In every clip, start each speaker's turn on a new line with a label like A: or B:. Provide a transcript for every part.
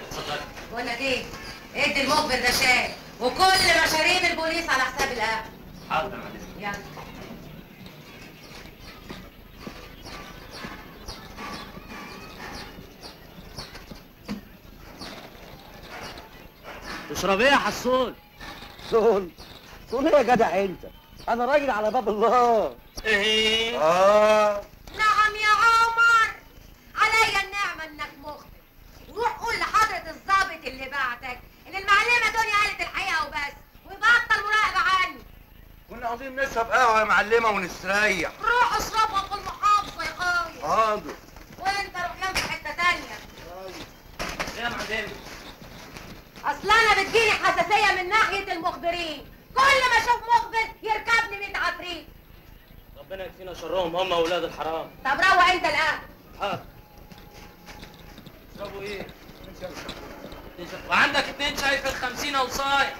A: اتفضلي
B: بقول لك ايه ادي المخبر ده شاي وكل مشاريب البوليس على حساب القهوه
A: حاضر يا معلم
B: يلا
A: تشرب ايه يا حسون
C: صون صون ايه يا جدع انت انا راجل على باب الله
A: ايه
C: اه
B: نعم يا عمر عليا النعمة انك مخبر روح قول لحضرة الضابط اللي بعتك ان المعلمة دنيا قالت الحقيقة وبس ويبطل مراقبة عني
C: كنا عاوزين نشرب قهوه يا معلمه ونستريح
B: روح اشربها في المحافظة يا خايف
C: حاضر
B: وانت روح نام في حتة تانية
A: ايه يا معلم
B: اصل انا بتجيلي حساسية من ناحية المخبرين كل ما اشوف مخبر يركبني 100 عفريت
A: ربنا يكفينا شرهم هم اولاد الحرام
B: طب روق انت الان
A: حاضر تشربوا ايه وعندك اتنين شاي في الخمسين اوصاي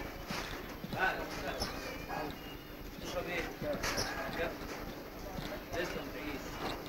A: تشرب ايه يلا. تسلم تعيش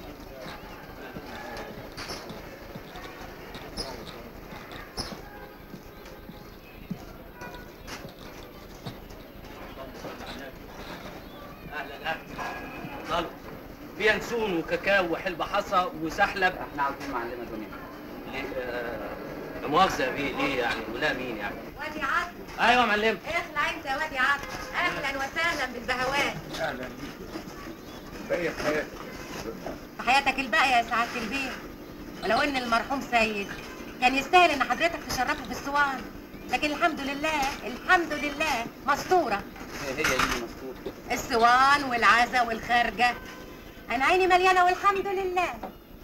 A: اهلا اهلا اتفضلوا في ينسون وكاكاو وحلبة حصى وسحلب
D: احنا عاوزين معلمه دنيا
A: ليه آه، لا مؤاخذة يا بيه ليه يعني ولا مين يعني
B: وادي عطر
A: ايوه يا معلم
B: اخلع انت يا وادي عطر اهلا وسهلا بالبهوات
C: اهلا بيك باقي في حياتك
B: في حياتك الباقية يا سعادة البيه ولو ان المرحوم سيد كان يستاهل ان حضرتك تشرفه بالسوان لكن الحمد لله الحمد لله مستورة
D: هي هي دي مستور
B: السوان والعزا والخارجة انا عيني مليانة والحمد لله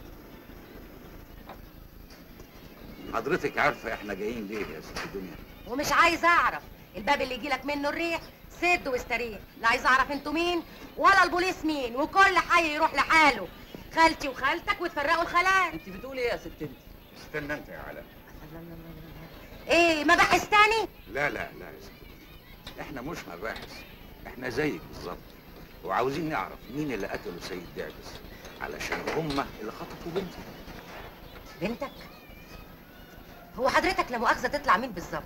E: حضرتك عارفه احنا جايين ليه يا ست الدنيا
B: ومش عايز اعرف الباب اللي يجيلك منه الريح سد واستريح لا عايز اعرف انتوا مين ولا البوليس مين وكل حي يروح لحاله خالتي وخالتك وتفرقوا الخلايا
D: انت بتقولي ايه يا ست انت
E: استنى انت يا علاء
B: ايه مباحث تاني
E: لا لا لا يا ست الدنيا. احنا مش مباحث احنا زيك بالظبط وعاوزين نعرف مين اللي قتلوا سيد دعبس علشان هما اللي خطفوا بنتي
B: بنتك هو حضرتك لا مؤاخذة تطلع مين بالظبط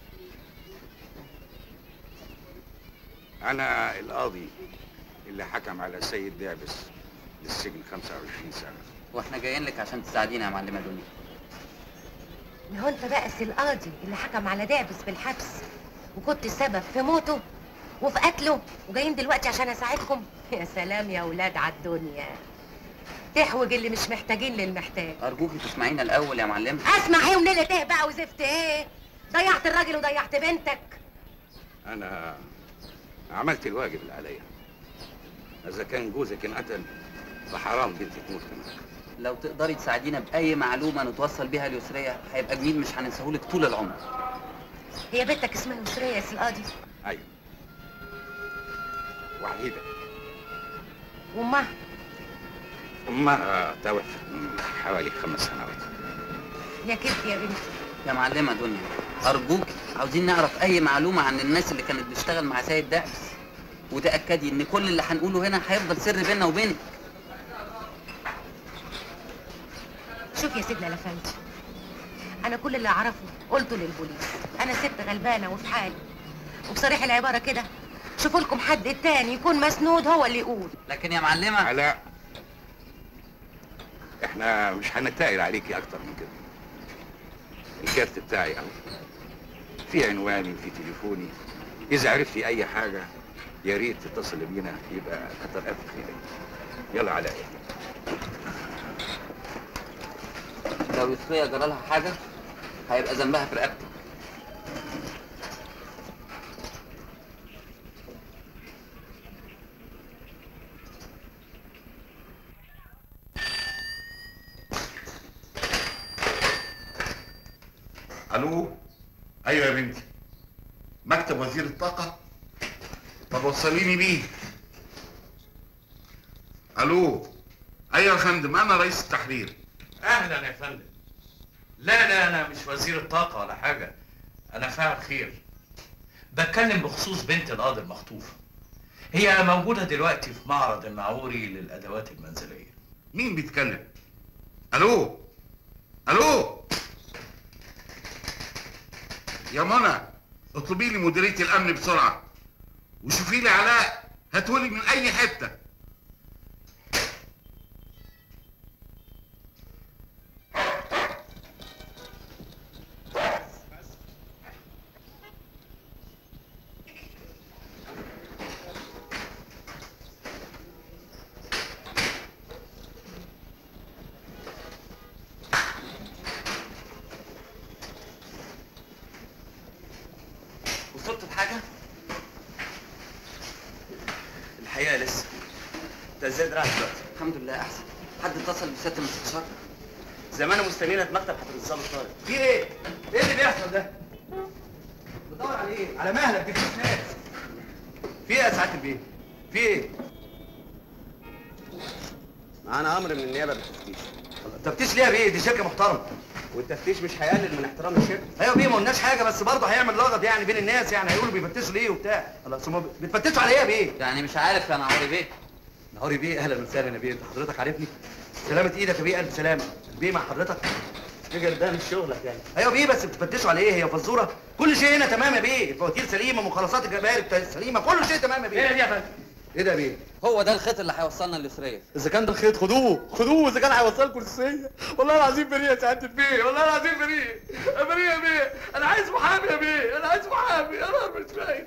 E: انا القاضي اللي حكم على سيد دعبس للسجن 25 سنه
D: واحنا جايين لك عشان تساعدينا يا معلمه دنيا
B: ما هو انت بقى سي القاضي اللي حكم على دعبس بالحبس وكنت السبب في موته وفي قتله وجايين دلوقتي عشان اساعدكم يا سلام يا ولاد على الدنيا تحوج اللي مش محتاجين للمحتاج
D: ارجوكي تسمعينا الاول يا معلمه
B: اسمع ايه ونيلة ايه بقى وزفت ايه ضيعت الراجل وضيعت بنتك
E: انا عملت الواجب اللي عليا اذا كان جوزك انقتل فحرام بنتي تموت كمان
D: لو تقدري تساعدينا باي معلومه نتوصل بيها ليسريه هيبقى جميل مش هننساهولك طول العمر
B: هي بنتك اسمها يسرية يا سي القاضي
E: ايوه وحيده
B: وامها
E: امها توفت من حوالي خمس سنوات
B: يا كبت يا بنتي
D: يا معلمه دنيا ارجوكي عاوزين نعرف اي معلومه عن الناس اللي كانت بتشتغل مع سيد دعبس وتاكدي ان كل اللي هنقوله هنا هيفضل سر بيننا وبينك
B: شوف يا سيدنا الافندي انا كل اللي اعرفه قلته للبوليس انا ست غلبانه وفي حالي وبصريح العباره كده شوفوا لكم حد تاني يكون مسنود هو اللي يقول
D: لكن يا معلمه
E: علاء احنا مش هنتقل عليكي اكتر من كده الكارت بتاعي اهو في عنواني في تليفوني اذا عرفتي اي حاجه يا ريت تتصل بينا يبقى كتر الف خيرك يلا علاء
D: لو يسريه جرى لها حاجه هيبقى ذنبها في رقبتك
F: الو ايوه يا بنتي مكتب وزير الطاقه طب وصليني بيه الو ايوه يا فندم انا رئيس التحرير
G: اهلا يا فندم لا لا انا مش وزير الطاقه ولا حاجه انا فاعل خير بتكلم بخصوص بنت القاضي المخطوفه هي موجوده دلوقتي في معرض النعوري للادوات المنزليه
F: مين بيتكلم الو الو يا منى اطلبي لي مديريه الامن بسرعه وشوفي لي علاء هاتولي من اي حته
C: وصلت لحاجه الحقيقه لسه انت ازاي رايح دلوقتي
D: الحمد لله احسن حد اتصل بسياده المستشار
C: زمان مستنينا في مكتب حضرة الظابط طارق في ايه؟ ايه اللي بيحصل ده؟ بدور على ايه؟ على مهلك دي في ناس في ايه يا سعاده البيه؟ في ايه؟ معانا امر من النيابه بالتفتيش التفتيش ليه يا بيه؟ دي شركه محترمه والتفتيش مش هيقلل من احترام الشركه ايوه بيه ما قلناش حاجه بس برضه هيعمل لغط يعني بين الناس يعني هيقولوا بيفتشوا ليه وبتاع خلاص هم بتفتشوا على ايه يا بيه؟
D: يعني مش عارف يا نهاري بيه
C: نهاري بيه اهلا وسهلا يا بيه انت حضرتك عارفني سلامة ايدك يا بيه الف سلامة البيه مع حضرتك تفتكر ده مش شغلك يعني ايوه بيه بس بتفتشوا على ايه هي فزوره كل شيء هنا تمام يا بيه الفواتير سليمه مخلصات الجمارك سليمه كل شيء تمام يا بيه ايه دي يا فندم ايه ده يا بيه
D: هو ده الخيط اللي هيوصلنا لليسريه
C: اذا كان ده الخيط خدوه خدوه اذا كان هيوصلكم للسيه والله العظيم بريء يا سعاده البيه والله العظيم بريء بريء يا بيه انا عايز محامي يا بيه انا عايز محامي انا مش فاهم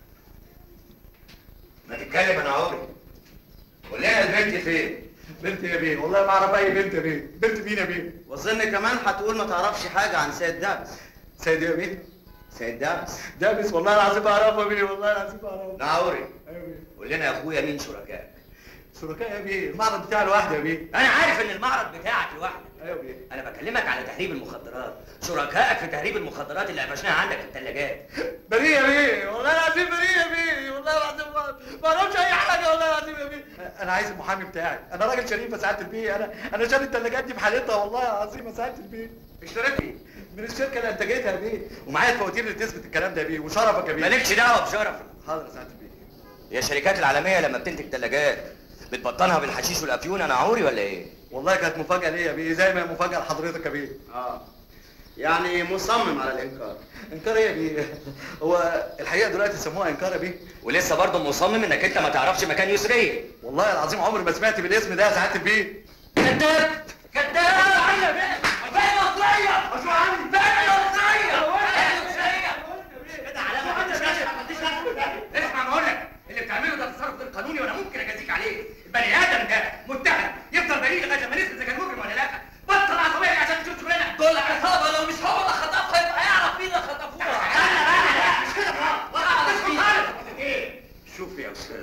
H: ما تتكلم انا عمري قول لنا البنت فين؟
C: بنت يا بيه والله ما اعرف اي بنت يا بيه بنت مين يا بيه
H: واظن كمان هتقول ما تعرفش حاجه عن سيد دابس
C: سيد يا بيه
H: سيد دابس
C: دابس والله العظيم ما اعرفه يا بيه والله العظيم ما اعرفه
H: نعوري
C: ايوه يا بيه
H: قول لنا يا اخويا مين شركائك؟
C: شركاء يا بيه المعرض بتاعي لوحدي يا بيه
H: انا عارف ان المعرض بتاعك لوحدك
C: ايوه يا بيه
H: انا بكلمك على تهريب المخدرات شركائك في تهريب المخدرات اللي قفشناها عندك في الثلاجات
C: بريء يا بيه والله العظيم بريء يا بيه والله العظيم ما- ما اعرفش اي حاجه والله العظيم يا بيه انا عايز المحامي بتاعي انا راجل شريف يا سعاده البيه انا انا شاري الثلاجات دي بحالتها والله العظيم يا سعاده البيه اشتريت ايه من الشركه اللي انتجتها يا بيه ومعايا الفواتير اللي تثبت الكلام ده يا بيه وشرفك يا بيه
H: مالكش دعوه بشرفك
C: حاضر يا سعاده البيه
H: هي الشركات العالميه لما بتنتج ثلاجات بتبطنها بالحشيش والافيون انا عوري ولا ايه؟
C: والله كانت مفاجاه ليا يا بيه زي ما هي مفاجاه لحضرتك يا بيه
H: اه يعني مصمم على الانكار
C: انكار ايه يا بيه هو الحقيقه دلوقتي سموها انكار يا بيه
H: ولسه برضه مصمم انك انت ما تعرفش مكان يسريه
C: والله العظيم عمري ما سمعت بالاسم ده يا سعاده البيه
H: كذاب كذاب عنك فين الوصية؟ مش عندي فين الوصية؟ فين الوصية؟ كده علامة ما عنديش ما عنديش اسمع بقول لك اللي بتعمله ده تصرف غير قانوني وانا ممكن اجازيك عليه البني ادم ده متهم يفضل بريء لغايه لما نثبت اذا كان مجرم ولا لا بطل عصبيه عشان تشوف شغلنا
D: دول عصابه لو مش هو اللي خطفها يبقى يعرف مين اللي خطفوها
H: مش كده بقى اسكت خالص ايه؟
E: شوف يا استاذ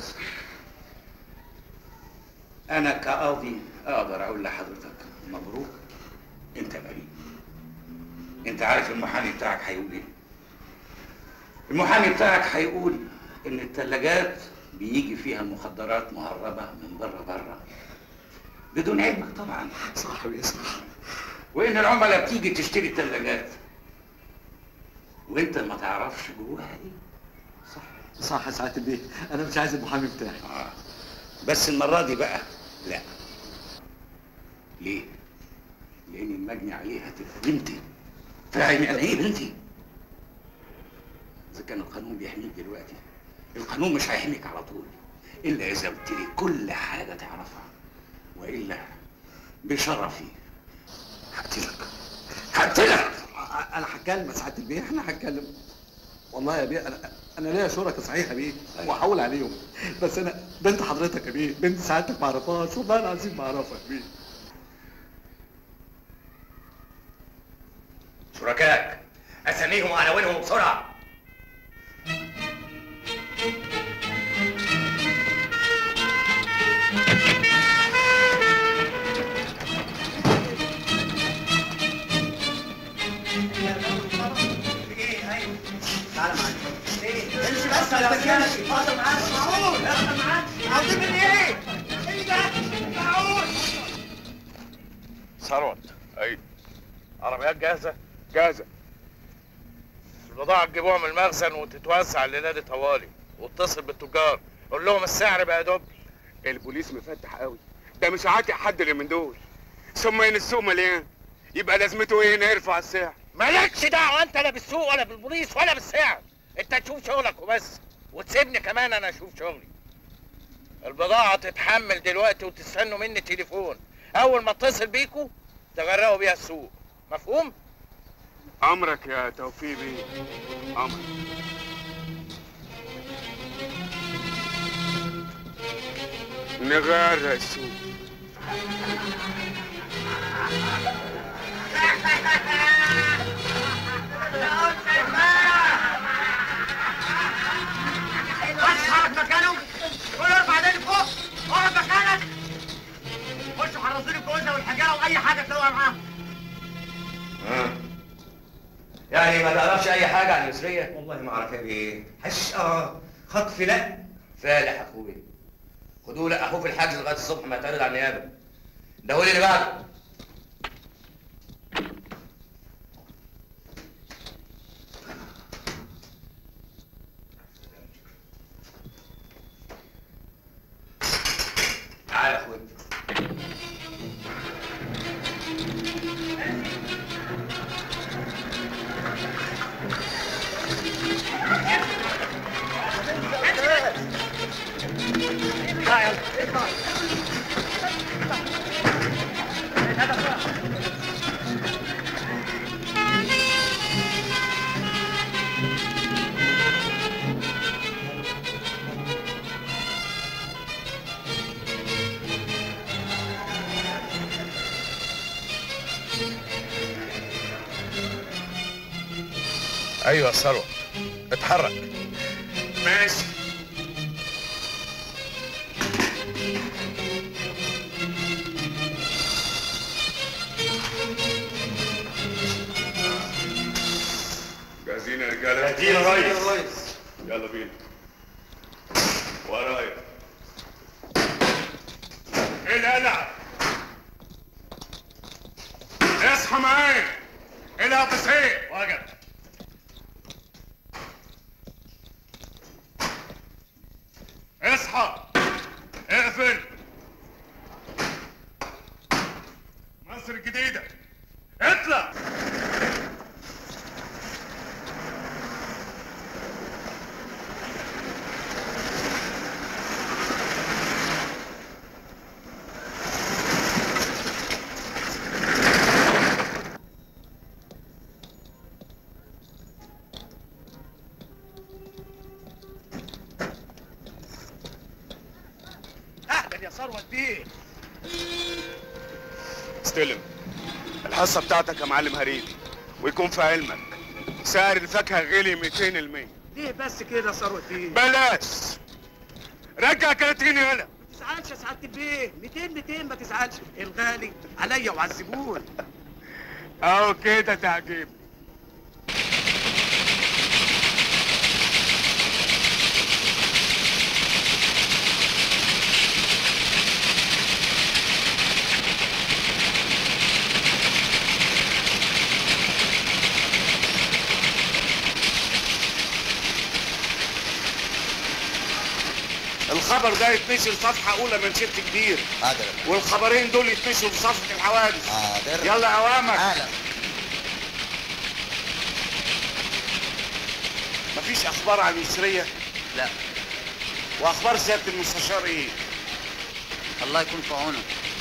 E: انا كقاضي اقدر اقول لحضرتك مبروك انت بريء انت عارف المحامي بتاعك هيقول ايه المحامي بتاعك هيقول ان الثلاجات بيجي فيها المخدرات مهربه من بره بره بدون علمك طبعا
C: صح يا بيه صح
E: وان العملاء بتيجي تشتري الثلاجات وانت ما تعرفش جواها ايه
C: صح يا سعاده البيه انا مش عايز المحامي بتاعي
E: آه. بس المرة دي بقى لا ليه؟ لأن المجني عليها تبقى بنتي فاهم يعني إيه بنتي؟ إذا كان القانون بيحميك دلوقتي القانون مش هيحميك على طول إلا إذا قلت لي كل حاجة تعرفها وإلا بشرفي هقتلك هقتلك
C: انا هتكلم يا سعاده البيه احنا هنتكلم والله يا بيه انا انا ليا شركاء صحيح يا بيه وهحول عليهم بس انا بنت حضرتك يا بيه بنت سعادتك ما اعرفهاش والله العظيم ما اعرفها يا بيه
H: شركائك اساميهم وعناوينهم بسرعه
F: ثروت اي عربيات جاهزه جاهزه البضاعه تجيبوها من المخزن وتتوزع الليله دي طوالي واتصل بالتجار قول لهم السعر بقى دبل
I: البوليس مفتح قوي ده مش عاتق حد اللي من دول ثم ان السوق مليان يبقى لازمته ايه هنا يرفع السعر
F: مالكش دعوه انت لا بالسوق ولا بالبوليس ولا بالسعر انت تشوف شغلك وبس وتسيبني كمان انا اشوف شغلي البضاعه تتحمل دلوقتي وتستنوا مني تليفون اول ما اتصل بيكوا تغرقوا بيها السوق مفهوم
I: امرك يا توفيق بيه امرك نغرق السوق
H: بس حرك مكانه كل ارفع ايديك فوق اقف مكانك خشوا حرصوا لي الجوزه والحجاره واي حاجه تلاقوها معاهم
A: يعني ما تعرفش اي حاجه عن اليسريه
J: والله ما اعرف يا بيه حش اه خطف لا
A: فالح اخويا خدوه لقحوه في الحجز لغايه الصبح ما يتعرض على النيابه ده هو اللي بعده تعال يا اخويا
F: ايوه يا ثروت اتحرك
I: ماشي جاهزين يا رجاله
C: جاهزين يا ريس.
I: يلا بينا ورايا ايه القلع اصحى معايا ايه اللي هتصحيح
F: وجد
I: اصحى اقفل مصر الجديدة اطلع
F: اهلا يا ثروت بيه
I: استلم الحصة بتاعتك يا معلم هريدي ويكون في علمك سعر الفاكهة غلي 200 المية
F: ليه بس كده يا ثروت بيه
I: بلاش رجع كراتيني هنا
F: ما تزعلش يا سعاده البيه 200 200 ما تزعلش الغالي عليا وعلى الزبون
I: اهو كده تعجبني
F: الخبر ده يتنشر صفحه اولى منشط كبير
J: حاضر
F: والخبرين دول يتنشروا في صفحه الحوادث
J: حاضر
F: يلا اوامر
J: اهلا
F: مفيش اخبار عن يسريه
D: لا
F: واخبار سياده المستشار ايه
D: الله يكون في عونك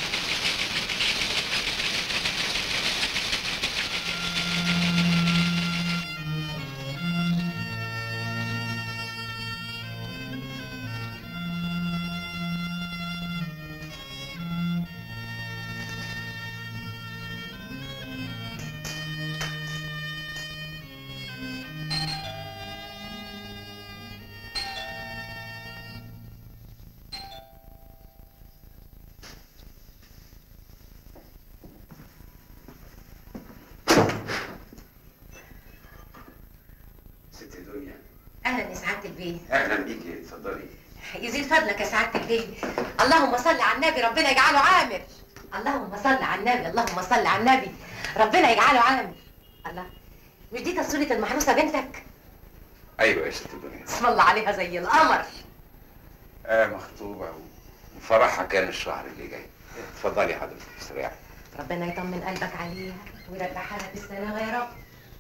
E: ست دنيا
B: اهلا يا سعاده البيه
E: اهلا بيكي اتفضلي
B: يزيد فضلك يا سعاده البيه اللهم صل على النبي ربنا يجعله عامر اللهم صل على النبي اللهم صل على النبي ربنا يجعله عامر الله مش دي تصويره المحروسه بنتك
E: ايوه يا ست دنيا
B: اسم الله عليها زي القمر
E: اه مخطوبه وفرحها كان الشهر اللي جاي اتفضلي حضرتك استريحي
B: ربنا يطمن قلبك عليها ويرجعها لك بالسلامه يا رب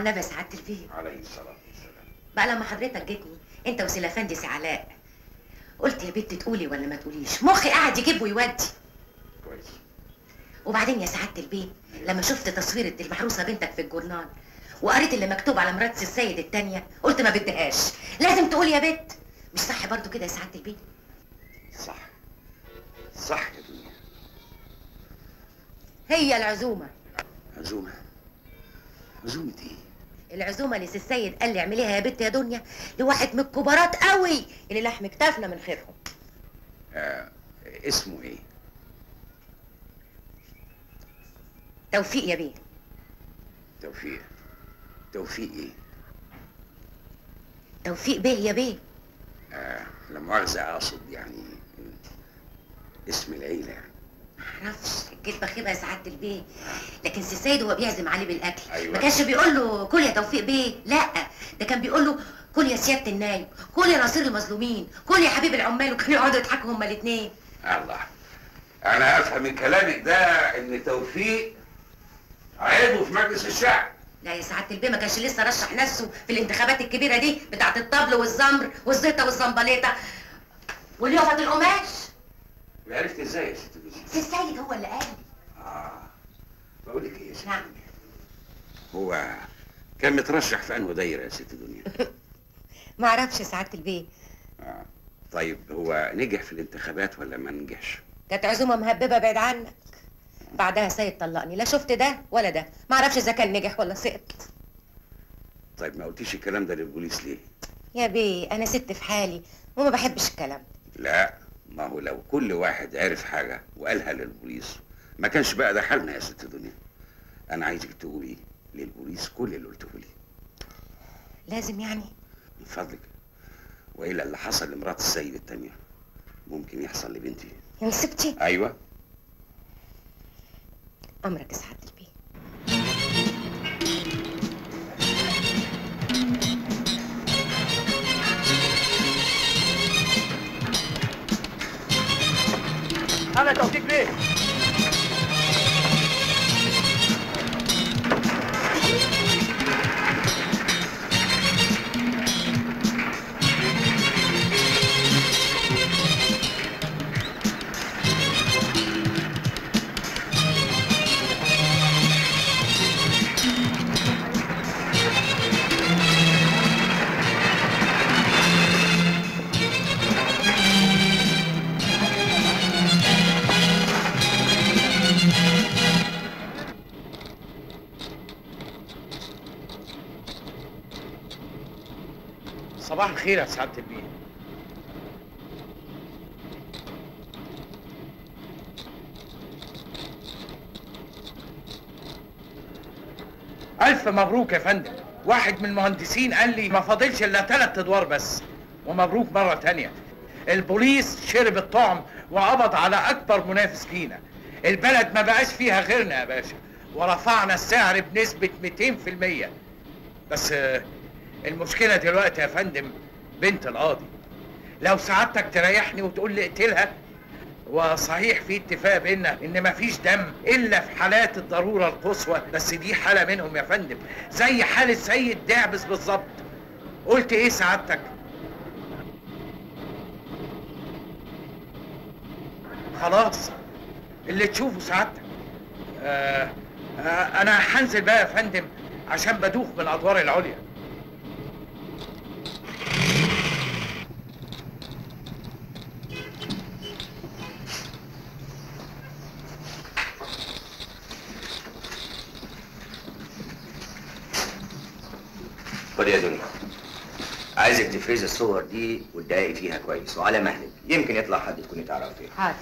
B: النبي يا سعاده البيه
E: عليه الصلاه والسلام
B: بقى لما حضرتك جيتني انت وسيلا افندي سي علاء قلت يا بنت تقولي ولا ما تقوليش مخي قاعد يجيب ويودي
E: كويس
B: وبعدين يا سعاده البيه لما شفت تصويرة المحروسه بنتك في الجورنال وقريت اللي مكتوب على مرات سي السيد التانية قلت ما بدهاش لازم تقولي يا بنت مش صح برضو كده يا سعاده البيه
E: صح صح يا دنيا
B: هي العزومه
E: عزومه عزومه ايه
B: العزومه اللي سي السيد قال لي اعمليها يا بنت يا دنيا لواحد من الكبارات قوي اللي لحم كتافنا من خيرهم
E: آه اسمه ايه
B: توفيق يا بيه
E: توفيق توفيق ايه
B: توفيق بيه يا بيه
E: آه لا مؤاخذه اقصد يعني اسم العيله يعني
B: معرفش الكدبه خيبه يا سعاده البيه لكن سي سيد هو بيعزم عليه بالاكل
E: أيوة.
B: ما كانش بيقول له كل يا توفيق بيه لا ده كان بيقول له كل يا سياده النايب كل يا نصير المظلومين كل يا حبيب العمال وكانوا يقعدوا يضحكوا هما الاثنين
E: الله انا افهم من كلامك ده ان توفيق عضو في مجلس الشعب
B: لا يا سعاده البيه ما كانش لسه رشح نفسه في الانتخابات الكبيره دي بتاعه الطبل والزمر والزيطه والزنبليطه واليافط القماش
E: وعرفت ازاي يا ست جوزي
B: سي السيد هو اللي قال
E: اه بقول لك ايه يا ست
B: نعم
E: هو كان مترشح في انه دايره يا ست دنيا
B: ما اعرفش يا سعاده البيه
E: آه. طيب هو نجح في الانتخابات ولا ما نجحش
B: كانت عزومه مهببه بعيد عنك بعدها سيد طلقني لا شفت ده ولا ده ما اعرفش اذا كان نجح ولا سقط
E: طيب ما قلتيش الكلام ده للبوليس ليه
B: يا بيه انا ست في حالي وما بحبش الكلام ده
E: لا ما هو لو كل واحد عرف حاجه وقالها للبوليس ما كانش بقى ده حالنا يا ست دنيا انا عايزك تقولي للبوليس كل اللي قلته لي
B: لازم يعني
E: من فضلك والا اللي حصل لمرات السيد التانية ممكن يحصل لبنتي
B: يا مسكتي
E: ايوه
B: امرك يا سعاده البيه
A: انا توفيق بيه
F: صباح الخير يا سعاده البيه الف مبروك يا فندم واحد من المهندسين قال لي ما فاضلش الا ثلاث ادوار بس ومبروك مره تانية البوليس شرب الطعم وقبض على اكبر منافس لينا البلد ما بقاش فيها غيرنا يا باشا ورفعنا السعر بنسبه 200% بس آه، المشكله دلوقتي يا فندم بنت القاضي لو سعادتك تريحني وتقول لي اقتلها وصحيح في اتفاق بينا ان مفيش دم الا في حالات الضروره القصوى بس دي حاله منهم يا فندم زي حاله سيد دعبس بالظبط قلت ايه سعادتك خلاص اللي تشوفه سعادتك آه آه انا هنزل بقى يا فندم عشان بدوخ من الادوار العليا
J: خد يا دنيا عايزك تفرزي الصور دي وتضايقي فيها كويس وعلى مهلك يمكن يطلع حد تكوني تعرفيه
B: حاضر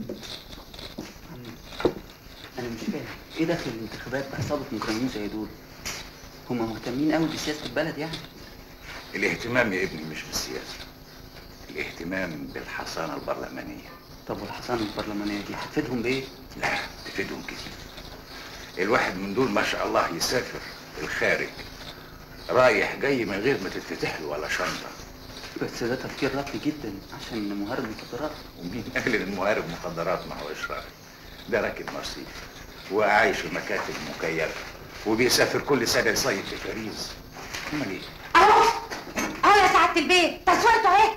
D: انا مش فاهم ايه دخل الانتخابات بعصابه مجرمين زي دول هما مهتمين قوي بسياسه البلد يعني
E: الاهتمام يا ابني مش بالسياسه الاهتمام بالحصانه البرلمانيه
D: طب والحصانه البرلمانيه دي هتفيدهم بايه
E: لا تفيدهم كتير الواحد من دول ما شاء الله يسافر الخارج رايح جاي من غير ما تتفتح له ولا شنطه
D: بس ده تفكير راقي جدا عشان مهرب مخدرات
E: ومين قال ان المهارب مخدرات ما هوش راجل ده راكب مرسيدس وعايش في مكاتب مكيفه وبيسافر كل سنه يصيف في باريس امال ايه
B: اهو اهو يا سعاده البيت تصويرته اهي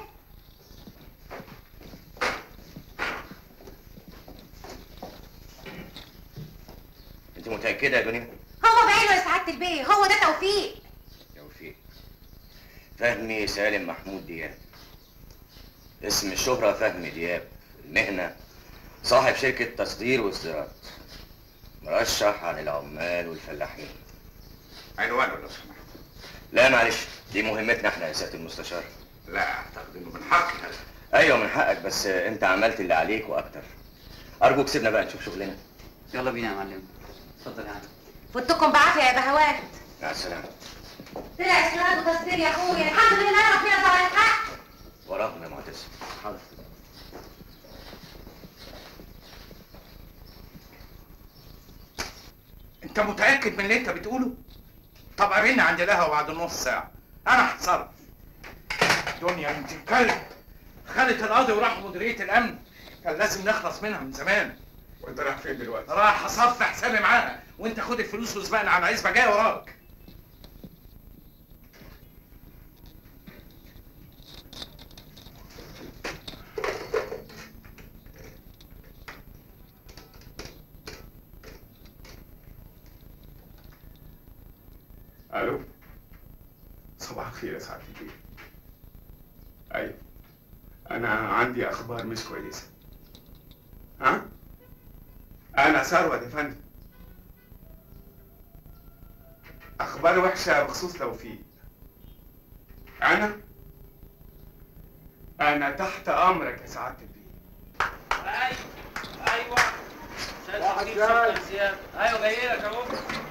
J: انت متاكده يا دنيا
B: هو بعينه يا سعاده البيت هو ده توفيق
J: توفيق فهمي سالم محمود دياب اسم الشهرة فهمي دياب المهنة صاحب شركة تصدير واصدارات مرشح عن العمال والفلاحين
E: عنوانه لو سمحت
J: لا معلش دي مهمتنا احنا يا سيادة المستشار
E: لا اعتقد انه من حقي هذا
J: ايوه من حقك بس انت عملت اللي عليك واكتر ارجوك سيبنا بقى نشوف شغلنا
D: يلا بينا يا معلم اتفضل يا عم
B: فوتكم بعافيه يا بهوات
J: مع السلامة
B: طلع اسناد وتصدير يا اخويا الحمد لله ربنا ظهر الحق
J: وراكم يا معتز
D: حاضر
G: انت متاكد من اللي انت بتقوله طب قابلنا عند القهوه بعد نص ساعه انا هتصرف دنيا انت الكلب خدت القاضي وراح مديريه الامن كان لازم نخلص منها من زمان
E: وانت رايح فين دلوقتي
G: راح اصفي حسابي معاها وانت خد الفلوس وسبقنا على العزبه جاي وراك
I: الو صباح الخير يا سعاده البيه ايوه انا عندي اخبار مش كويسه ها انا ثروت يا فندم اخبار وحشه بخصوص توفيق انا انا تحت امرك يا سعاده البيه
A: ايوه ايوه واحد جاي ايوه جاي لك اهو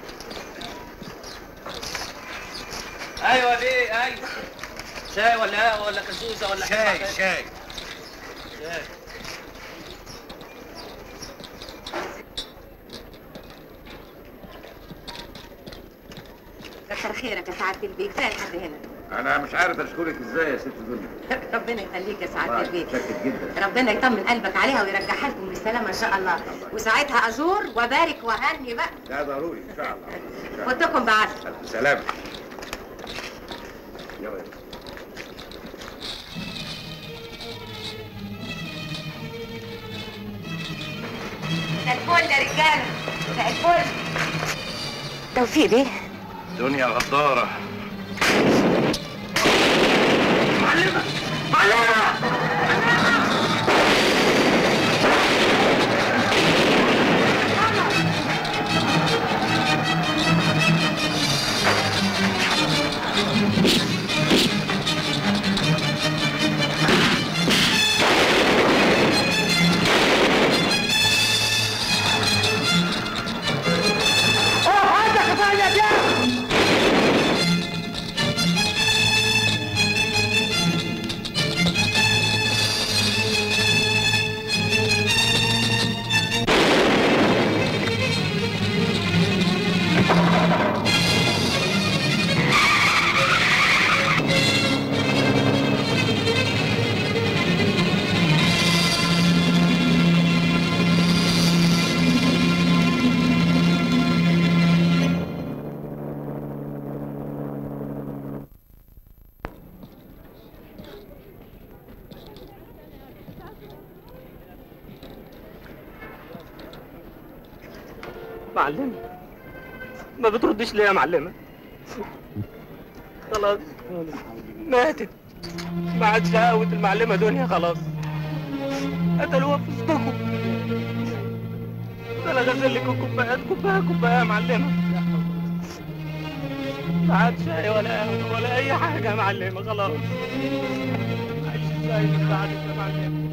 A: ايوه ليه ايوه شاي ولا قهوه ولا كسوسه ولا
G: شاي
A: حاجة؟
G: شاي
A: شاي
B: كتر خيرك يا سعاده البيت كفايه لحد هنا
E: انا مش عارف اشكرك ازاي يا ست دنيا
B: ربنا يخليك يا سعاده
E: والله
B: البيت
E: متشكر جدا
B: ربنا يطمن قلبك عليها ويرجعها لكم بالسلامه ان شاء الله وساعتها ازور وبارك وهني بقى
E: ده ضروري ان شاء الله إن شاء الله.
B: فوتكم بعافيه
E: الف سلامه يلا
B: ده الفل يا رجاله ده الفل توفيق بيه
F: دنيا غدارة
A: معلمة ما بتردش ليه يا معلمة خلاص ماتت ما عادش قوة المعلمة دنيا خلاص قتلوها في وسطكم ده انا غسل لك كوبايات كوبايه كوبايه يا معلمة ما عادش شاي ولا قهوة ولا أي حاجة يا معلمة خلاص عايش ازاي من بعدك يا معلمة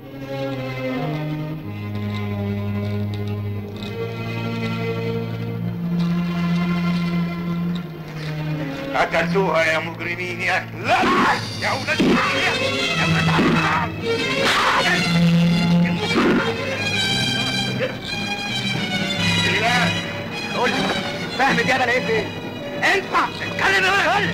E: قتلتوها يا مجرمين يا لا يا ولاد يا ولاد
H: قول لي فاهم دي انا لقيت ايه؟ انت اتكلم يا ولد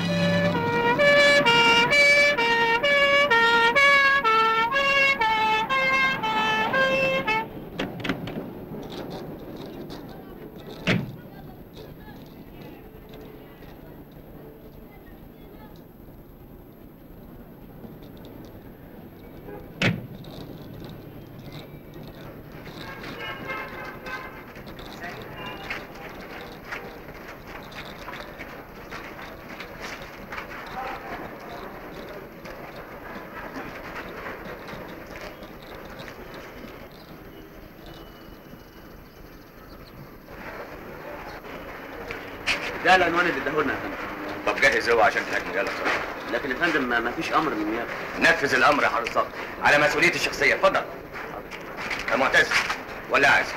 K: ده العنوان اللي اداهولنا يا فندم
J: طب جهز هو عشان تحكم يلا بسرعه
K: لكن يا فندم ما ما فيش امر من النيابه
J: نفذ الامر يا حضرتك على مسؤوليتي الشخصيه اتفضل يا معتز ولا عايز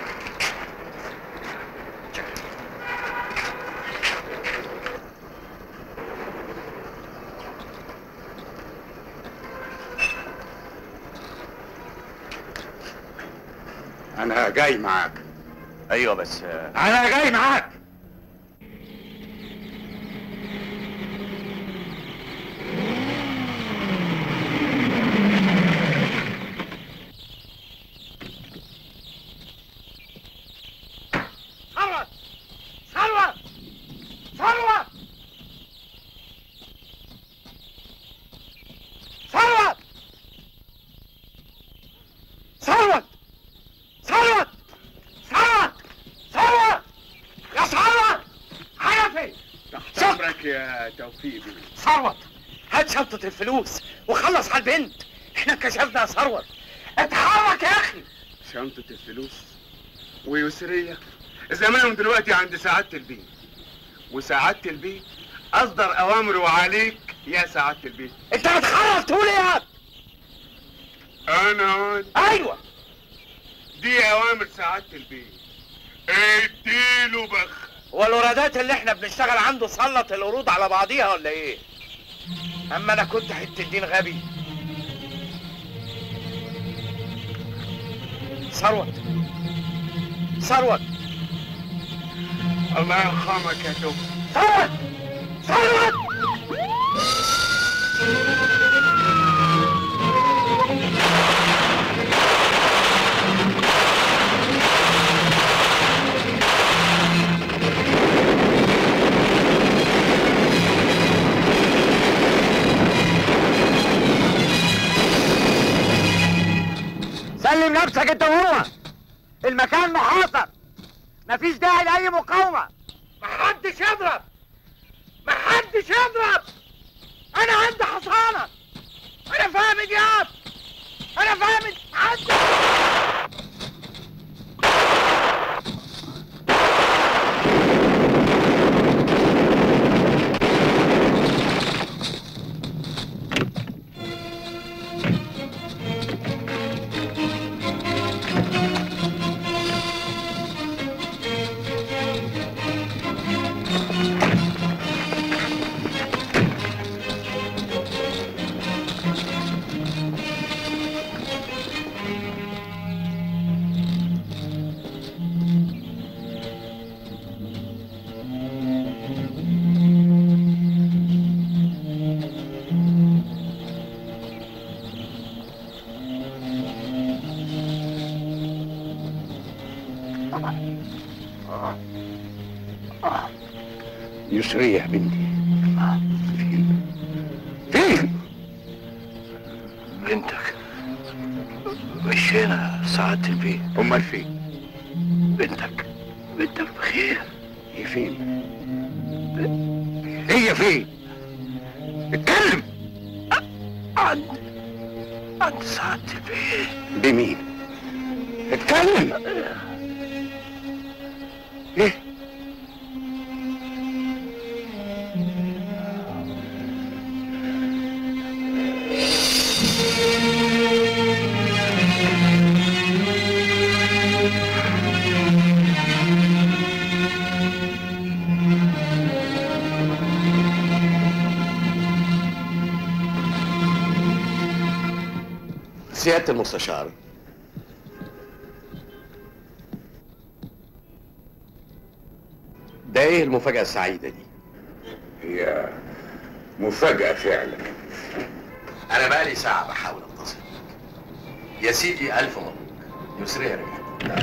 E: انا جاي معاك
J: ايوه بس
E: انا جاي معاك
H: ثروت ثروت ثروت ثروت ثروت ثروت ثروت ثروت يا ثروت حنفي
I: تحت امرك يا توفيق بيه
H: ثروت هات شنطة الفلوس وخلص على البنت احنا كشفنا يا ثروت اتحرك يا اخي
I: شنطة الفلوس ويسرية زمانهم دلوقتي عند سعادة البيه وسعادة البيه أصدر أوامره عليك يا سعادة البيه
H: انت بتخرب تقول ايه يا
I: أنا
H: ايوه
I: دي أوامر سعادة البيه اديله بخ
F: والورادات اللي احنا بنشتغل عنده سلط القروض على بعضيها ولا ايه؟ اما انا كنت حته دين غبي ثروت ثروت
I: الله يرحمك يا توفيق
H: ثروت ثروت سلم نفسك انت وهو المكان محاصر مفيش داعي لاي مقاومه محدش يضرب محدش يضرب انا عندي حصانه انا فاهم دياب انا فاهم عندي
E: يسرية بنتي فين فين
L: بنتك مش هنا سعادة البيت
E: امال فين
L: بنتك بنتك بخير
E: هي فين هي فين اتكلم
L: عند عند سعادة البيت
E: بمين اتكلم ايه
L: سيادة المستشار ده ايه المفاجأة السعيدة دي؟
E: هي مفاجأة فعلا
L: أنا بقالي ساعة بحاول أتصل يا سيدي ألف مبروك يسرية رجعت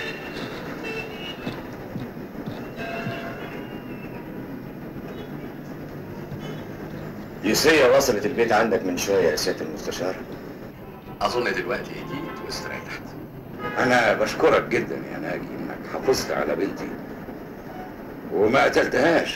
J: يسرية وصلت البيت عندك من شوية يا سيادة المستشار
L: أظن دلوقتي هديت واستريحت
E: أنا بشكرك جدا يا ناجي إنك حافظت على بنتي وما قتلتهاش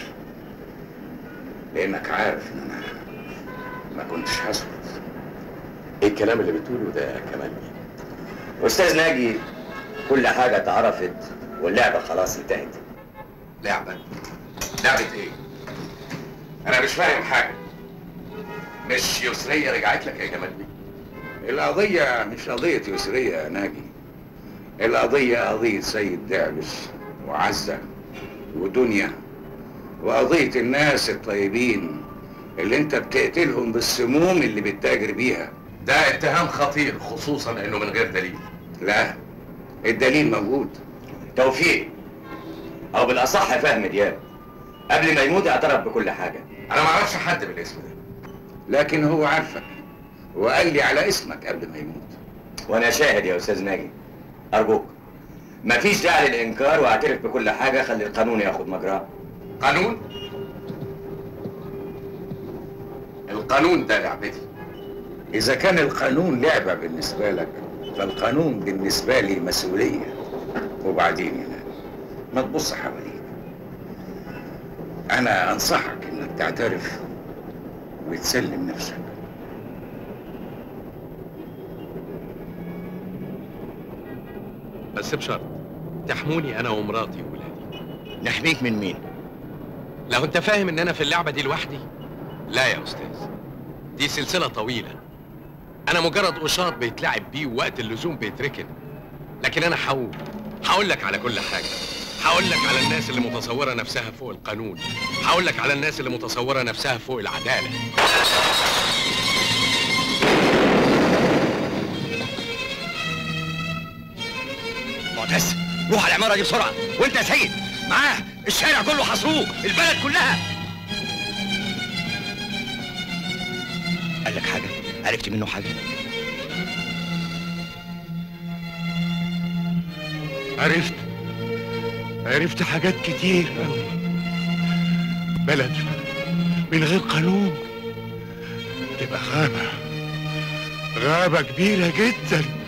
E: لأنك عارف إن أنا ما كنتش هسكت
L: إيه الكلام اللي بتقوله ده يا كمال بيه؟
J: أستاذ ناجي كل حاجة اتعرفت واللعبة خلاص انتهت
L: لعبة لعبة ايه؟ انا مش فاهم حاجة مش يسرية رجعت لك يا جمال بيه
E: القضية مش قضية يسرية يا ناجي القضية قضية سيد دعبس وعزة ودنيا وقضية الناس الطيبين اللي انت بتقتلهم بالسموم اللي بتتاجر بيها
L: ده اتهام خطير خصوصا انه من غير دليل
E: لا الدليل موجود
J: توفيق او بالاصح فهم دياب قبل ما يموت اعترف بكل حاجه
L: انا ما اعرفش حد بالاسم ده
E: لكن هو عارفك وقال لي على اسمك قبل ما يموت
J: وانا شاهد يا استاذ ناجي ارجوك مفيش داعي للانكار واعترف بكل حاجه خلي القانون ياخد مجراه
L: قانون القانون ده لعبتي
E: إذا كان القانون لعبة بالنسبة لك فالقانون بالنسبة لي مسؤولية وبعدين هنا ما تبص حواليك أنا أنصحك إنك تعترف وتسلم نفسك
M: بس بشرط تحموني انا ومراتي وولادي
J: نحميك من مين
M: لو انت فاهم ان انا في اللعبه دي لوحدي لا يا استاذ دي سلسله طويله انا مجرد قشاط بيتلعب بيه ووقت اللزوم بيتركن لكن انا هقول هقول لك على كل حاجه هقول لك على الناس اللي متصوره نفسها فوق القانون هقول لك على الناس اللي متصوره نفسها فوق العداله
H: معتز روح على العماره دي بسرعه وانت يا سيد معاه الشارع كله حصروه البلد كلها قال لك حاجه عرفت منه حاجه
I: عرفت عرفت حاجات كتير قوي بلد من غير قانون تبقى غابة غابة كبيرة جدا